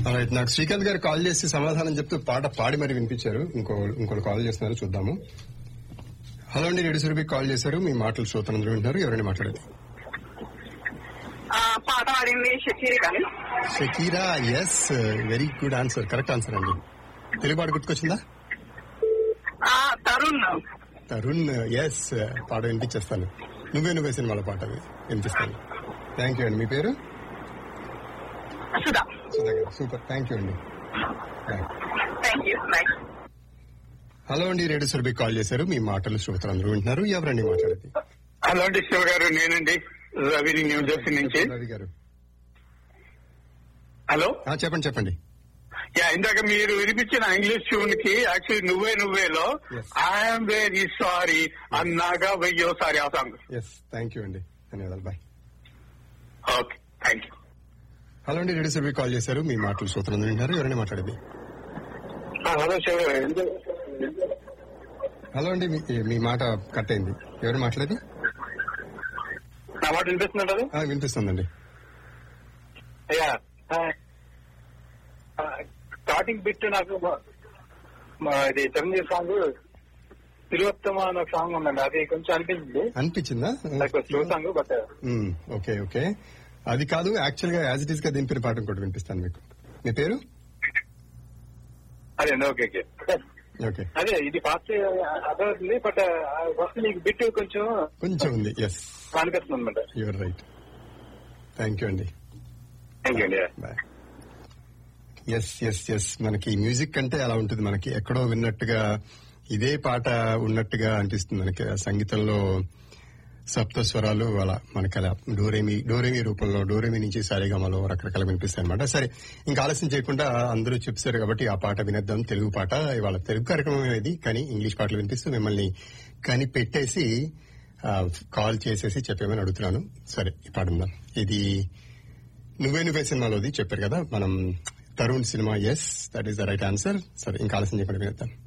Right నాకు శ్రీకాంత్ గారు call చేసి సమాధానం చెప్తూ పాట పాడి మరి వినిపించారు ఇంకో ఇంకోటి కాల్ చేస్తున్నారు చూద్దాము హలో అండి రెడ్డి సురభి కాల్ చేశారు మీ మాటలు శ్రోతలందరూ వింటున్నారు ఎవరైనా మాట్లాడేది ఆ, పాట పాడింది షకీర్ కానీ Shakira yes very good answer correct answer అండి తెలుగు పాట గుర్తుకొచ్చిందా ఆ, తరుణ్ తరుణ్ ఎస్ పాట వినిపించేస్తాను నువ్వే నువ్వే సినిమాల పాట అది వినిపిస్తాను థ్యాంక్ యూ అండి మీ పేరు సుధా సుధా గారు సూపర్ థ్యాంక్ యూ అండి bye thank you bye hello అండి రేడియో సురభి కాల్ చేశారు మీ మాటలు శ్రోతలందరూ వింటున్నారు ఎవరండి మాట్లాడేది హలో అండి శివ గారు నేనండి రవిని న్యూ జెర్సీ నుంచి రవి గారు హలో ఆ, చెప్పండి చెప్పండి యా ఇందాక మీరు వినిపించిన ఇంగ్లీష్ ట్యూన్ కి యాక్చువల్లీ నువ్వే నువ్వేలో Yes. ఐఎమ్ వెరీ సారీ అన్నాగా వెయ్యో సారీ ఆ సాంగ్ ఎస్ థ్యాంక్ యూ అండి ధన్యవాదాలు bye okay thank you hello అండి రేడియో సురభి కాల్ చేశారు మీ మాటలు శ్రోతలందరూ వింటున్నారు ఎవరైనా మాట్లాడేది హలో శివ గారు హలో అండి మీ- మీ మాట కట్ అయింది ఎవరు మాట్లాడేది నా మాట వినిపిస్తున్నది ఆ, వినిపిస్తుందండి అయ్యా స్టార్టింగ్ బిట్ నాకు మా- మా ఇది చిరంజీవి సాంగ్ తిరువత్తమ అనే సాంగ్ ఉందండి అది కొంచెం అనిపించింది అనిపించిందా like slow song but hmm, okay okay అది కాదు యాక్చువల్ గా యాజ్ ఇట్ ఈస్ గా దింపిన పాట ఇంకోటి వినిపిస్తాను మీకు మీ పేరు అదే ఓకే ఓకే ఓకే అదే ఇది ఫాస్ట్ అర్థమవుతుంది బట్ ఫస్ట్ నీకు బిట్ కొంచెం కొంచెం ఉంది ఎస్ అనిపిస్తుంది అనమాట యువర్ రైట్ థ్యాంక్ యూ అండి థ్యాంక్ యూ అండి బాయ్ ఎస్ ఎస్ ఎస్ మనకి మ్యూజిక్ అంటే అలా ఉంటుంది మనకి ఎక్కడో విన్నట్టుగా ఇదే పాట ఉన్నట్టుగా అనిపిస్తుంది మనకి ఆ సంగీతంలో సప్త స్వరాలు అలా మనకి అలా డోరేమి డోరేమి రూపంలో డోరేమి నుంచి సారేగమలో రకరకాల వినిపిస్తాయి అనమాట సరే ఇంకా ఆలస్యం చేయకుండా అందరూ చెప్పారు కాబట్టి ఆ పాట వినేద్దాం తెలుగు పాట ఇవాళ తెలుగు కార్యక్రమం ఇది కానీ ఇంగ్లీష్ పాటలు వినిపిస్తూ మిమ్మల్ని కని పెట్టేసి ఆ, కాల్ చేసేసి చెప్పేమని అడుగుతున్నాను సరే ఈ పాట ఉందాం ఇది నువ్వే నువ్వే సినిమాలోది చెప్పారు కదా మనం Tarun cinema yes that is the right answer సరే ఇంకా ఆలస్యం చేయకుండా వినేద్దాం